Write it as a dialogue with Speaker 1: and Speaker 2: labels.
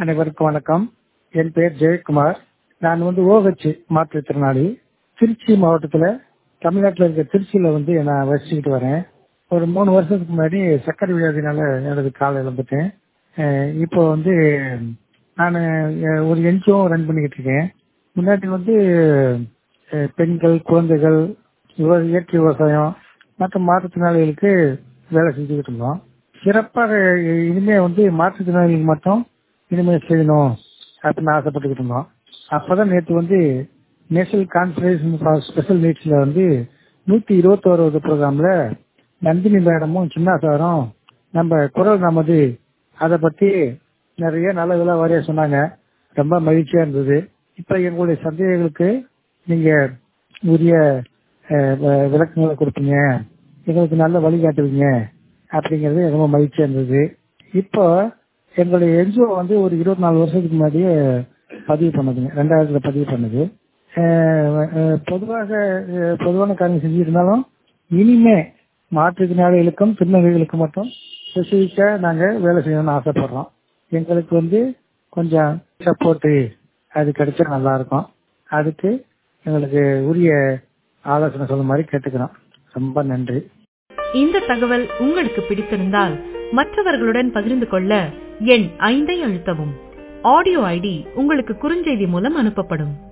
Speaker 1: அனைவருக்கும் வணக்கம் என் பெயர் ஜெயக்குமார் நான் வந்து ஓஹெச் மாற்றுத்திறனாளி திருச்சி மாவட்டத்தில் தமிழ்நாட்டில் இருக்க திருச்சியில் வந்து நான் வசிச்சுக்கிட்டு வரேன் ஒரு மூணு வருஷத்துக்கு முன்னாடி சர்க்கரை வியாதினால எனது காலை இழந்துட்டேன் அஹ் இப்போ வந்து நான் ஒரு என்ஜிஓ ரன் பண்ணிக்கிட்டு இருக்கேன் முன்னாடி வந்து அஹ், பெண்கள் குழந்தைகள் விவ- இயற்கை விவசாயம் மற்றும் மாற்றுத்திறனாளிகளுக்கு வேலை செஞ்சுக்கிட்டு இருந்தோம் சிறப்பாக இனிமே வந்து மாற்றுத்திறனாளிகளுக்கு மட்டும் இனிமே செய்யணும் அப்படின்னு ஆசைப்பட்டுக்கிட்டு இருந்தோம் அப்பதான் நேற்று வந்து நேஷனல் கான்ஃபரன்ஸ் ஃபார் ஸ்பெஷல் நீட்ஸ்ல வந்து நூத்தி இருபத்தோராவது ப்ரோக்ராம்ல நந்தினி மேடமும் சின்ன சாரும் நம்ம குரல் நமது அதை பத்தி நிறைய நல்ல வரைய சொன்னாங்க ரொம்ப மகிழ்ச்சியா இருந்தது இப்ப எங்களுடைய சந்தேகங்களுக்கு நீங்க உரிய அஹ், வ- விளக்கங்களை கொடுப்பீங்க எங்களுக்கு நல்ல வழிகாட்டுவீங்க அப்படிங்கிறது ரொம்ப மகிழ்ச்சியா இருந்தது இப்போ எங்களுடைய என்ஜிஓ வந்து ஒரு இருபத்தி நாலு வருஷத்துக்கு முன்னாடியே பதிவு பண்ணதுங்க ரெண்டாயிரத்துல பதிவு பண்ணது அஹ், அஹ், பொதுவாக அஹ், பொதுவான காரியம் செஞ்சிருந்தாலும் இனிமே மாற்றுத்திறனாளிகளுக்கும் திருநங்கைகளுக்கும் மட்டும் ஸ்பெசிஃபிக்கா நாங்க வேலை செய்யணும்னு ஆசைப்படுறோம் எங்களுக்கு வந்து கொஞ்சம் சப்போர்ட்டு அது கிடைச்சா நல்லா இருக்கும் அதுக்கு எங்களுக்கு உரிய ஆலோசனை சொல்ல மாதிரி கேட்டுக்கிறோம் ரொம்ப நன்றி
Speaker 2: இந்த தகவல் உங்களுக்கு பிடித்திருந்தால் மற்றவர்களுடன் பகிர்ந்து கொள்ள எண் ஐந்தை அழுத்தவும் ஆடியோ ஐடி உங்களுக்கு குறுஞ்செய்தி மூலம் அனுப்பப்படும்